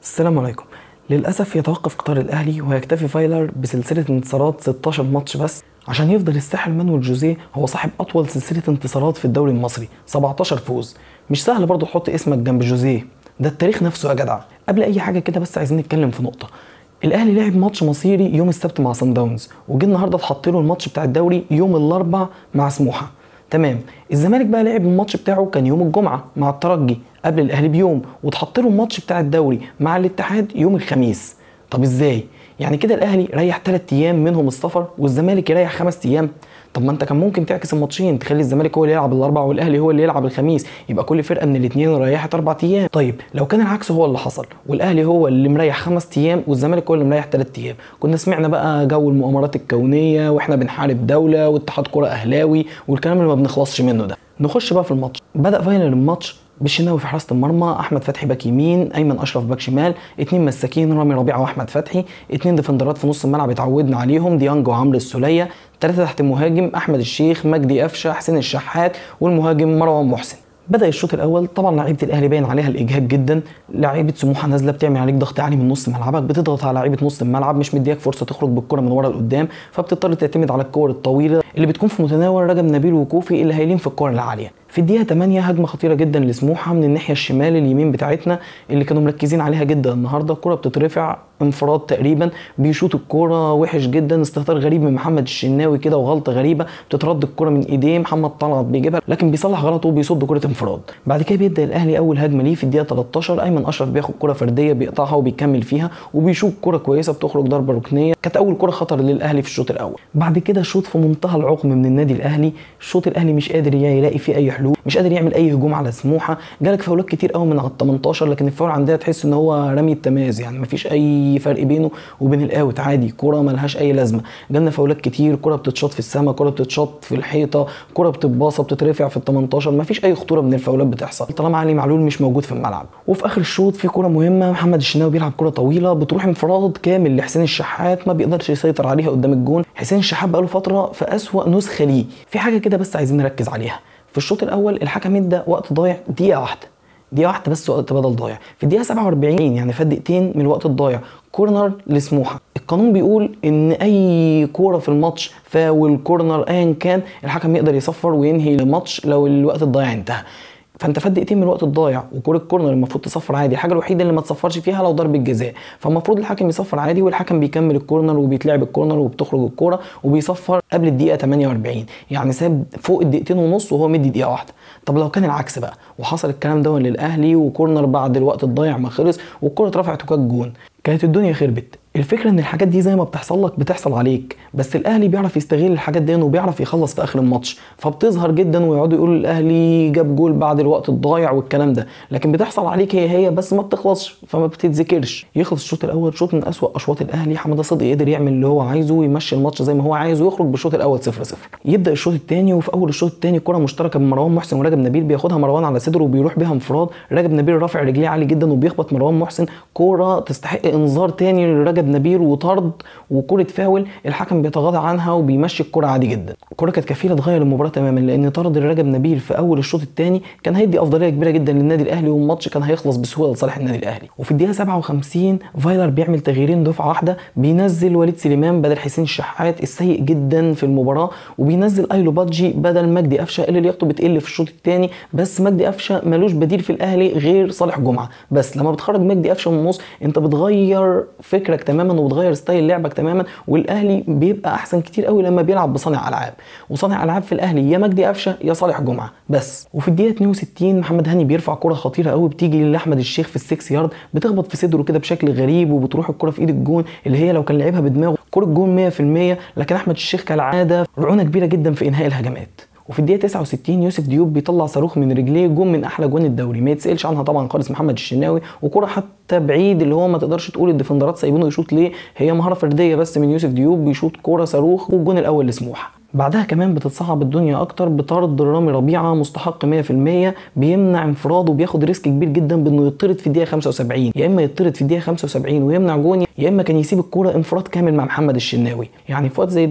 السلام عليكم للأسف يتوقف قطار الأهلي ويكتفي فايلر بسلسلة انتصارات 16 ماتش بس عشان يفضل الساحل مانويل جوزيه هو صاحب أطول سلسلة انتصارات في الدوري المصري 17 فوز مش سهل برضه تحط اسمك جنب جوزيه ده التاريخ نفسه يا جدع قبل أي حاجة كده بس عايزين نتكلم في نقطة الاهلي لعب ماتش مصيري يوم السبت مع سان داونز وجه النهارده اتحط له الماتش بتاع الدوري يوم الاربع مع سموحه تمام الزمالك بقى لعب الماتش بتاعه كان يوم الجمعه مع الترجي قبل الاهلي بيوم واتحط له الماتش بتاع الدوري مع الاتحاد يوم الخميس طب ازاي يعني كده الاهلي ريح 3 ايام منهم السفر والزمالك يريح 5 ايام طب ما انت كان ممكن تعكس الماتشين تخلي الزمالك هو اللي يلعب الاربع والاهلي هو اللي يلعب الخميس يبقى كل فرقه من الاثنين ريحت اربع ايام طيب لو كان العكس هو اللي حصل والاهلي هو اللي مريح خمس ايام والزمالك هو اللي مريح ثلاث ايام كنا سمعنا بقى جو المؤامرات الكونيه واحنا بنحارب دوله واتحاد كره اهلاوي والكلام اللي ما بنخلصش منه ده نخش بقى في الماتش بدا فاينل الماتش بالشناوي في حراسه المرمى احمد فتحي باك يمين ايمن اشرف باك شمال اتنين مساكين رامي ربيعه واحمد فتحي اتنين ديفندرات في نص الملعب اتعودنا عليهم ديانج وعمرو السوليه ثلاثه تحت المهاجم احمد الشيخ مجدي قفشه حسين الشحات والمهاجم مروان محسن بدا الشوط الاول طبعا لعيبه الاهلي باين عليها الاجهاد جدا لعيبه سموحه نازله بتعمل عليك ضغط عالي من نص ملعبك بتضغط على لعيبه نص الملعب مش مدياك فرصه تخرج بالكره من ورا لقدام فبتضطر تعتمد على الكور الطويله اللي بتكون في متناول رجب نبيل وكوفي اللي هايلين في الكور العاليه في الدقيقه 8 هجمه خطيره جدا لسموحه من الناحيه الشمال اليمين بتاعتنا اللي كانوا مركزين عليها جدا النهارده الكره بتترفع انفراد تقريبا بيشوط الكوره وحش جدا استهتار غريب من محمد الشناوي كده وغلطه غريبه بتترد الكوره من ايديه محمد طلعت بيجيبها لكن بيصلح غلطه وبيصد كره انفراد بعد كده بيبدا الاهلي اول هجمه ليه في الدقيقه 13 ايمن اشرف بياخد كره فرديه بيقطعها وبيكمل فيها وبيشوط كره كويسه بتخرج ضربه ركنيه كانت اول كره خطر للاهلي في الشوط الاول بعد كده شوط في منتهى العقم من النادي الاهلي الشوط الاهلي مش قادر يلاقي فيه اي حلول مش قادر يعمل اي هجوم على سموحه جالك فاولات كتير قوي من على ال 18 لكن الفاول عندها تحس ان هو رمي التماس يعني مفيش اي فرق بينه وبين الاوت عادي كره ملهاش اي لازمه جالنا فاولات كتير كره بتتشاط في السماء كره بتتشاط في الحيطه كره بتتباصى بتترفع في ال 18 مفيش اي خطوره من الفاولات بتحصل طالما علي معلول مش موجود في الملعب وفي اخر الشوط في كره مهمه محمد الشناوي بيلعب كره طويله بتروح انفراد كامل لحسين الشحات ما بيقدرش يسيطر عليها قدام الجون حسين الشحات بقاله فتره في اسوا نسخه ليه في حاجه كده بس عايزين نركز عليها في الشوط الاول الحكم ادى وقت ضايع دقيقه واحده دقيقه واحده بس وقت بدل ضايع في الدقيقه 47 يعني فات دقيقتين من الوقت الضايع كورنر لسموحه القانون بيقول ان اي كوره في الماتش فاول كورنر ايا كان الحكم يقدر يصفر وينهي الماتش لو الوقت الضايع انتهى فانت فات دقيقتين من الوقت الضايع وكوره كورنر المفروض تصفر عادي الحاجه الوحيده اللي ما تصفرش فيها لو ضربه جزاء فالمفروض الحكم يصفر عادي والحكم بيكمل الكورنر وبيتلعب الكورنر وبتخرج الكوره وبيصفر قبل الدقيقه 48 يعني ساب فوق الدقيقتين ونص وهو مدي دقيقه واحده طب لو كان العكس بقى وحصل الكلام ده للاهلي وكورنر بعد الوقت الضايع ما خلص والكوره اترفعت وكانت جون كانت الدنيا خربت الفكره ان الحاجات دي زي ما بتحصل لك بتحصل عليك بس الاهلي بيعرف يستغل الحاجات دي وبيعرف يخلص في اخر الماتش فبتظهر جدا ويقعدوا يقولوا الاهلي جاب جول بعد الوقت الضايع والكلام ده لكن بتحصل عليك هي هي بس ما بتخلصش فما بتتذكرش يخلص الشوط الاول شوط من اسوا اشواط الاهلي حماده صدقي قدر يعمل اللي هو عايزه ويمشي الماتش زي ما هو عايز ويخرج بالشوط الاول 0 0 يبدا الشوط الثاني وفي اول الشوط الثاني كره مشتركه بين مروان محسن ورجب نبيل بياخدها مروان على صدره وبيروح بيها انفراد رجب نبيل رافع رجليه عالي جدا وبيخبط مروان محسن كوره تستحق انذار تاني لرجب نبيل وطرد وكرة فاول الحكم بيتغاضى عنها وبيمشي الكرة عادي جدا الكرة كانت كفيلة تغير المباراة تماما لأن طرد رجب نبيل في أول الشوط الثاني كان هيدي أفضلية كبيرة جدا للنادي الأهلي والماتش كان هيخلص بسهولة لصالح النادي الأهلي وفي الدقيقة 57 فايلر بيعمل تغييرين دفعة واحدة بينزل وليد سليمان بدل حسين الشحات السيء جدا في المباراة وبينزل ايلو بادجي بدل مجدي قفشه اللي لياقته بتقل في الشوط الثاني بس مجدي قفشه ملوش بديل في الاهلي غير صالح جمعه بس لما بتخرج مجدي قفشه من النص انت بتغير فكرك تماما وبتغير ستايل لعبك تماما والاهلي بيبقى احسن كتير قوي لما بيلعب بصانع العاب وصانع العاب في الاهلي يا مجدي قفشه يا صالح جمعه بس وفي الدقيقه 62 محمد هاني بيرفع كره خطيره قوي بتيجي لاحمد الشيخ في السكس يارد بتخبط في صدره كده بشكل غريب وبتروح الكره في ايد الجون اللي هي لو كان لعبها بدماغه كره جون 100% لكن احمد الشيخ كالعاده رعونه كبيره جدا في انهاء الهجمات وفي الدقيقه 69 يوسف ديوب بيطلع صاروخ من رجليه جون من احلى جوان الدوري ما يتسالش عنها طبعا خالص محمد الشناوي وكره حتى بعيد اللي هو ما تقدرش تقول الديفندرات سايبينه يشوط ليه هي مهاره فرديه بس من يوسف ديوب بيشوط كوره صاروخ والجون الاول لسموحه بعدها كمان بتتصعب الدنيا اكتر بطرد رامي ربيعه مستحق 100% بيمنع انفراد وبياخد ريسك كبير جدا بانه يطرد في الدقيقه 75 يا اما يطرد في الدقيقه 75 ويمنع جون يا اما كان يسيب الكوره انفراد كامل مع محمد الشناوي يعني في وقت زي ده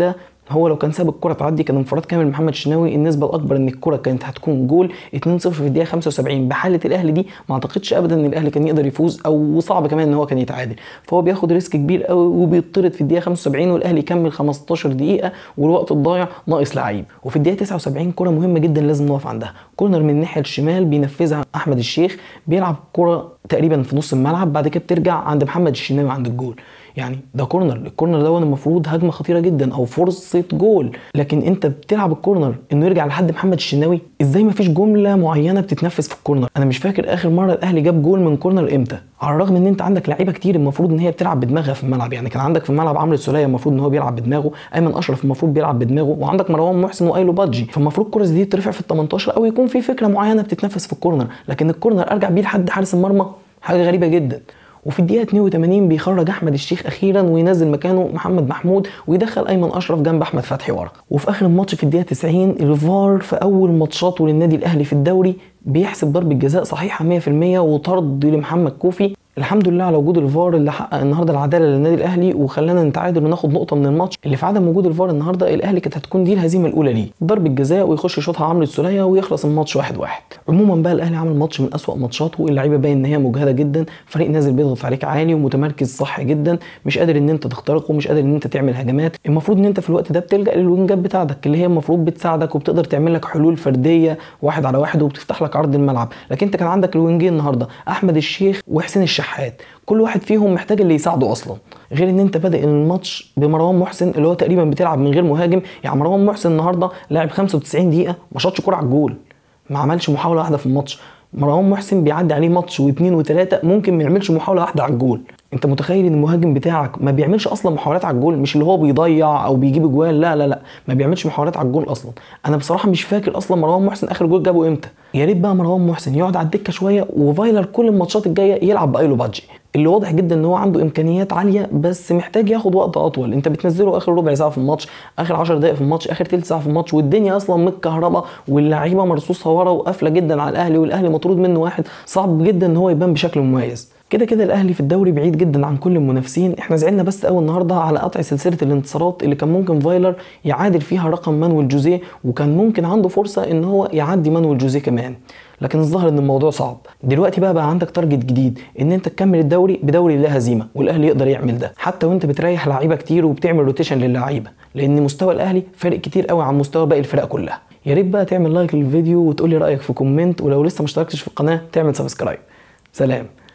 هو لو كان ساب الكره تعدي كان انفراد كامل محمد الشناوي النسبه الاكبر ان الكره كانت هتكون جول 2-0 في الدقيقه 75 بحاله الاهلي دي ما اعتقدش ابدا ان الاهلي كان يقدر يفوز او صعب كمان ان هو كان يتعادل فهو بياخد ريسك كبير قوي وبيطرد في الدقيقه 75 والاهلي يكمل 15 دقيقه والوقت الضايع ناقص لعيب وفي الدقيقه 79 كره مهمه جدا لازم نقف عندها كورنر من الناحيه الشمال بينفذها احمد الشيخ بيلعب كره تقريبا في نص الملعب بعد كده بترجع عند محمد الشناوي عند الجول يعني ده كورنر الكورنر ده المفروض هجمه خطيره جدا او فرصه جول لكن انت بتلعب الكورنر انه يرجع لحد محمد الشناوي ازاي ما فيش جمله معينه بتتنفذ في الكورنر انا مش فاكر اخر مره الاهلي جاب جول من كورنر امتى على الرغم ان انت عندك لعيبه كتير المفروض ان هي بتلعب بدماغها في الملعب يعني كان عندك في الملعب عمرو السوليه المفروض ان هو بيلعب بدماغه ايمن اشرف المفروض بيلعب بدماغه وعندك مروان محسن وايلو بادجي فالمفروض الكره دي ترفع في ال 18 او يكون في فكره معينه بتتنفذ في الكورنر لكن الكورنر ارجع بيه لحد حارس المرمى حاجه غريبه جدا وفي الدقيقه 82 بيخرج احمد الشيخ اخيرا وينزل مكانه محمد محمود ويدخل ايمن اشرف جنب احمد فتحي ورا وفي اخر الماتش في الدقيقه 90 الفار في اول ماتشاته للنادي الاهلي في الدوري بيحسب ضربه جزاء صحيحه 100% وطرد لمحمد كوفي الحمد لله على وجود الفار اللي حقق النهارده العداله للنادي الاهلي وخلانا نتعادل وناخد نقطه من الماتش اللي في عدم وجود الفار النهارده الاهلي كانت هتكون دي الهزيمه الاولى ليه ضربه جزاء ويخش يشوطها عمرو السوليه ويخلص الماتش واحد واحد عموما بقى الاهلي عمل ماتش من اسوأ ماتشاته اللعيبه باين ان هي مجهده جدا فريق نازل بيضغط عليك عالي ومتمركز صح جدا مش قادر ان انت تخترقه مش قادر ان انت تعمل هجمات المفروض ان انت في الوقت ده بتلجا للوينجات بتاعتك اللي هي المفروض بتساعدك وبتقدر تعمل لك حلول فرديه واحد على واحد وبتفتح لك عرض الملعب لكن انت كان عندك الوينجين النهارده احمد الشيخ وحسين الشحات كل واحد فيهم محتاج اللي يساعده اصلا غير ان انت بادئ الماتش بمروان محسن اللي هو تقريبا بتلعب من غير مهاجم يعني مروان محسن النهارده لعب 95 دقيقه ما شاطش كوره على الجول ما عملش محاوله واحده في الماتش مروان محسن بيعدي عليه ماتش واثنين وثلاثه ممكن ما يعملش محاوله واحده على الجول انت متخيل ان المهاجم بتاعك ما بيعملش اصلا محاولات على الجول مش اللي هو بيضيع او بيجيب اجوال لا لا لا ما بيعملش محاولات على الجول اصلا انا بصراحه مش فاكر اصلا مروان محسن اخر جول جابه امتى يا ريت بقى مروان محسن يقعد على الدكه شويه وفايلر كل الماتشات الجايه يلعب بايلو بادجي اللي واضح جدا ان هو عنده امكانيات عاليه بس محتاج ياخد وقت اطول انت بتنزله اخر ربع ساعه في الماتش اخر 10 دقائق في الماتش اخر ثلث ساعه في الماتش والدنيا اصلا متكهربه واللعيبه مرصوصه ورا وقافله جدا على الاهلي والاهلي مطرود منه واحد صعب جدا ان هو يبان بشكل مميز كده كده الاهلي في الدوري بعيد جدا عن كل المنافسين احنا زعلنا بس قوي النهارده على قطع سلسله الانتصارات اللي كان ممكن فايلر يعادل فيها رقم مانويل جوزيه وكان ممكن عنده فرصه ان هو يعدي مانويل جوزيه كمان لكن الظاهر ان الموضوع صعب دلوقتي بقى بقى عندك تارجت جديد ان انت تكمل الدوري بدوري لا هزيمه والاهلي يقدر يعمل ده حتى وانت بتريح لعيبه كتير وبتعمل روتيشن للعيبه لان مستوى الاهلي فارق كتير قوي عن مستوى باقي الفرق كلها يا ريت بقى تعمل لايك للفيديو وتقول لي رايك في كومنت ولو لسه ما اشتركتش في القناه تعمل سبسكرايب سلام